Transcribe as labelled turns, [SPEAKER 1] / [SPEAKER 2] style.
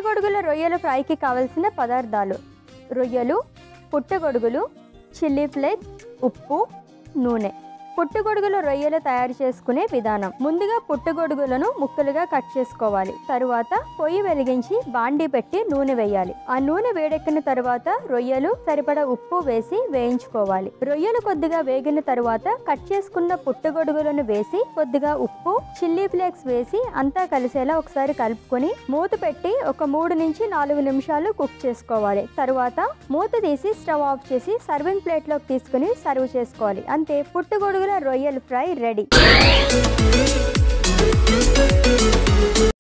[SPEAKER 1] పుట్టగొడుగుల రొయ్యల ఫ్రైకి కావలసిన పదార్థాలు రొయ్యలు పుట్టగొడుగులు చిల్లీ ఫ్లేక్స్ ఉప్పు నూనె పుట్టగొడుగుల రొయ్యలు తయారు చేసుకునే విధానం ముందుగా పుట్టగొడుగులను ముక్కలుగా కట్ చేసుకోవాలి తరువాత పొయ్యి వెలిగించి బాండి పెట్టి నూనె వేయాలి ఆ నూనె వేడెక్కిన తరువాత రొయ్యలు సరిపడా ఉప్పు వేసి వేయించుకోవాలి రొయ్యలు కొద్దిగా వేగిన తరువాత కట్ చేసుకున్న పుట్టగొడుగులను వేసి కొద్దిగా ఉప్పు చిల్లీ ఫ్లేక్స్ వేసి అంతా కలిసేలా ఒకసారి కలుపుకొని మూత పెట్టి ఒక మూడు నుంచి నాలుగు నిమిషాలు కుక్ చేసుకోవాలి తరువాత మూత తీసి స్టవ్ ఆఫ్ చేసి సర్వింగ్ ప్లేట్లోకి తీసుకుని సర్వ్ చేసుకోవాలి అంతే పుట్టగొడుగుల రొయ్యల ఫ్రై రెడీ